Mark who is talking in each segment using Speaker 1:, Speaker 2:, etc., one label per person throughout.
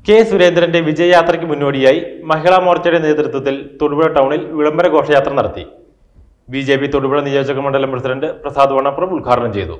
Speaker 1: K സുരേന്ദ്രന്റെ വിജയയാത്രയ്ക്ക് മുന്നോടിയായി മഹിളാ മോർച്ചയുടെ നേതൃത്വത്തിൽ തൊടുപുഴ ടൗണിൽ വിളംബര ഘോഷയാത്ര നടത്തി ബി ജെ പി തൊടുപുഴ നിയോജക മണ്ഡലം പ്രസിഡന്റ് പ്രസാദ് വണ്ണപ്പുറം ഉദ്ഘാടനം ചെയ്തു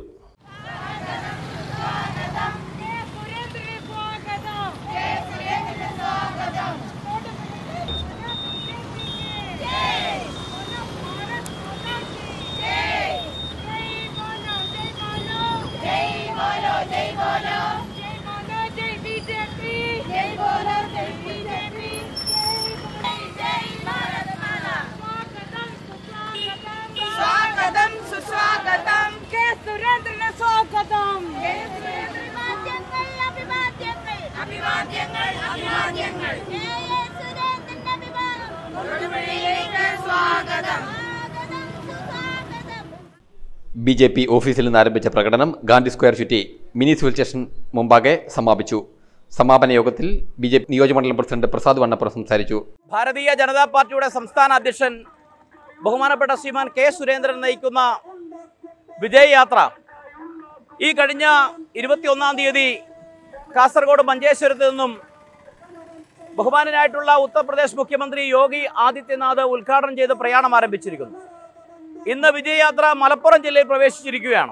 Speaker 2: സ്വാഗതം സുസ്വാഗതം കെ സുരേന്ദ്രന് സ്വാഗതം അഭിവാദ്യങ്ങൾ അഭിവാദ്യങ്ങൾ അഭിവാദ്യങ്ങൾ അഭിവാദ്യങ്ങൾ സുരേന്ദ്രന്റെ അഭിവാദം തൊടുപുഴയിലേക്ക് സ്വാഗതം സുസ്വാഗതം
Speaker 3: ബി ജെ പി ഓഫീസിൽ നിന്ന് ആരംഭിച്ച പ്രകടനം ഗാന്ധി സ്ക്വയർ ചുറ്റി മിനി സിവിൽ സ്റ്റേഷൻ മുമ്പാകെ സമാപിച്ചു സമാപന യോഗത്തിൽ ബി ജെ പി നിയോജകമണ്ഡലം പ്രസിഡന്റ് പ്രസാദ് വണ്ണപ്പുറം സംസാരിച്ചു
Speaker 4: ഭാരതീയ ജനതാ പാർട്ടിയുടെ സംസ്ഥാന അധ്യക്ഷൻ ബഹുമാനപ്പെട്ട ശ്രീമാൻ കെ സുരേന്ദ്രൻ നയിക്കുന്ന വിജയ് യാത്ര ഈ കഴിഞ്ഞ ഇരുപത്തിയൊന്നാം തീയതി കാസർഗോഡ് മഞ്ചേശ്വരത്ത് നിന്നും ബഹുമാനനായിട്ടുള്ള ഉത്തർപ്രദേശ് മുഖ്യമന്ത്രി യോഗി ആദിത്യനാഥ് ഉദ്ഘാടനം ചെയ്ത് പ്രയാണം ആരംഭിച്ചിരിക്കുന്നു ഇന്ന് വിജയയാത്ര മലപ്പുറം ജില്ലയിൽ പ്രവേശിച്ചിരിക്കുകയാണ്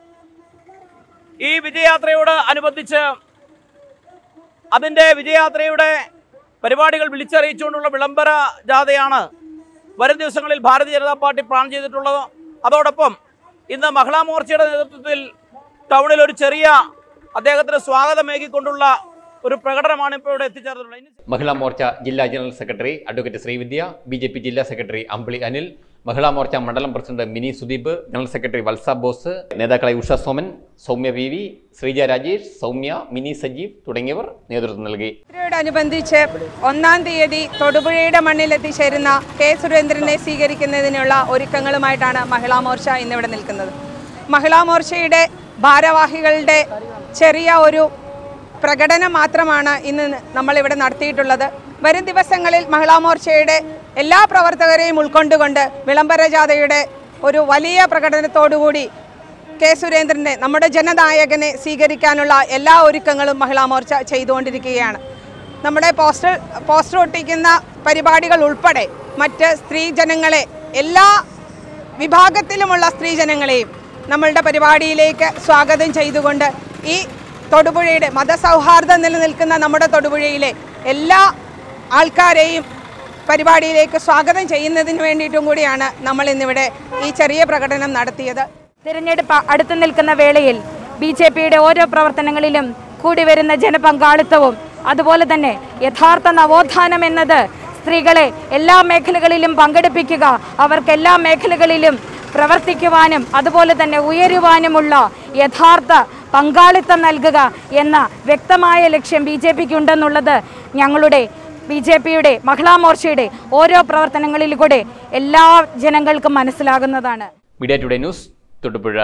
Speaker 4: ഈ വിജയയാത്രയോട് അനുബന്ധിച്ച് അതിൻ്റെ വിജയയാത്രയുടെ പരിപാടികൾ വിളിച്ചറിയിച്ചുകൊണ്ടുള്ള വിളംബര ജാഥയാണ് വരും ദിവസങ്ങളിൽ ഭാരതീയ ജനതാ പാർട്ടി പ്ലാൻ ചെയ്തിട്ടുള്ളത് അതോടൊപ്പം ഇന്ന് മഹിളാ മോർച്ചയുടെ നേതൃത്വത്തിൽ ടൗണിൽ ഒരു ചെറിയ അദ്ദേഹത്തിന് സ്വാഗതമേകിക്കൊണ്ടുള്ള ഒരു പ്രകടനമാണ് ഇപ്പോൾ ഇവിടെ എത്തിച്ചേർന്നിട്ടുള്ളത് ഇനി
Speaker 3: മഹിളാ മോർച്ച ജില്ലാ general secretary advocate Srividya B J P ജില്ലാ സെക്രട്ടറി അമ്പിളി അനിൽ മഹിളാ മോർച്ച മണ്ഡലം president Mini Sudeep general secretary Valsa Bose നേതാക്കളായ ഉഷ സോമൻ സൗമ്യ വി വി ശ്രീജ രാജേഷ് സൗമ്യ മിനി സജീവ് തുടങ്ങിയവർ നേതൃത്വം നൽകി
Speaker 5: യോടനുബന്ധിച്ച് ഒന്നാം തീയതി തൊടുപുഴയുടെ മണ്ണിൽ എത്തിച്ചേരുന്ന കെ സുരേന്ദ്രനെ സ്വീകരിക്കുന്നതിനുള്ള ഒരുക്കങ്ങളുമായിട്ടാണ് മഹിളാ മോർച്ച ഇന്നിവിടെ നിൽക്കുന്നത് മഹിളാ മോർച്ചയുടെ ഭാരവാഹികളുടെ ചെറിയ ഒരു പ്രകടനം മാത്രമാണ് ഇന്ന് നമ്മളിവിടെ നടത്തിയിട്ടുള്ളത് വരും ദിവസങ്ങളിൽ മഹിളാ മോർച്ചയുടെ എല്ലാ പ്രവർത്തകരെയും ഉൾക്കൊണ്ടുകൊണ്ട് വിളംബര ജാഥയുടെ ഒരു വലിയ പ്രകടനത്തോടുകൂടി കെ സുരേന്ദ്രനെ നമ്മുടെ ജനനായകനെ സ്വീകരിക്കാനുള്ള എല്ലാ ഒരുക്കങ്ങളും മഹിളാ മോർച്ച ചെയ്തുകൊണ്ടിരിക്കുകയാണ് നമ്മുടെ പോസ്റ്റർ പോസ്റ്റർ ഒട്ടിക്കുന്ന പരിപാടികൾ ഉൾപ്പെടെ മറ്റ് സ്ത്രീജനങ്ങളെ എല്ലാ വിഭാഗത്തിലുമുള്ള സ്ത്രീജനങ്ങളെയും നമ്മളുടെ പരിപാടിയിലേക്ക് സ്വാഗതം ചെയ്തുകൊണ്ട് ഈ തൊടുപുഴയുടെ മതസൗഹാർദ്ദം നിലനിൽക്കുന്ന നമ്മുടെ തൊടുപുഴയിലെ എല്ലാ ആൾക്കാരെയും പരിപാടിയിലേക്ക് സ്വാഗതം ചെയ്യുന്നതിന് വേണ്ടിയിട്ടും കൂടിയാണ് നമ്മൾ ഇന്നിവിടെ ഈ ചെറിയ പ്രകടനം നടത്തിയത്
Speaker 6: തിരഞ്ഞെടുപ്പ് അടുത്തു നിൽക്കുന്ന വേളയിൽ ബി ജെ പിയുടെ ഓരോ പ്രവർത്തനങ്ങളിലും കൂടി വരുന്ന ജനപങ്കാളിത്തവും അതുപോലെ തന്നെ യഥാർത്ഥ നവോത്ഥാനം എന്നത് സ്ത്രീകളെ എല്ലാ മേഖലകളിലും പങ്കെടുപ്പിക്കുക അവർക്ക് എല്ലാ മേഖലകളിലും പ്രവർത്തിക്കുവാനും അതുപോലെ തന്നെ ഉയരുവാനുമുള്ള യഥാർത്ഥ പങ്കാളിത്തം നൽകുക എന്ന വ്യക്തമായ ലക്ഷ്യം ബി ജെ പിക്ക് ഉണ്ടെന്നുള്ളത് ഞങ്ങളുടെ ബി ജെ പിയുടെ മഹിളാ മോർച്ചയുടെ ഓരോ പ്രവർത്തനങ്ങളിലൂടെ എല്ലാ ജനങ്ങൾക്കും മനസ്സിലാകുന്നതാണ്
Speaker 3: media today news Thodupuzha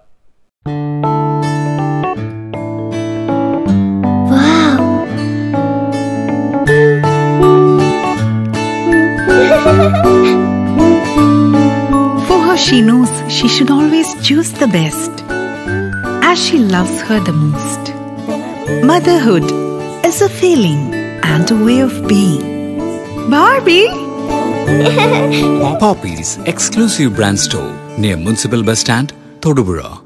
Speaker 7: For her, she knows she should always choose the best, as she loves her the most. Motherhood is a feeling and a way of being. Barbie!
Speaker 8: Poppy's exclusive brand store near Municipal Bus Stand, Todupuzha.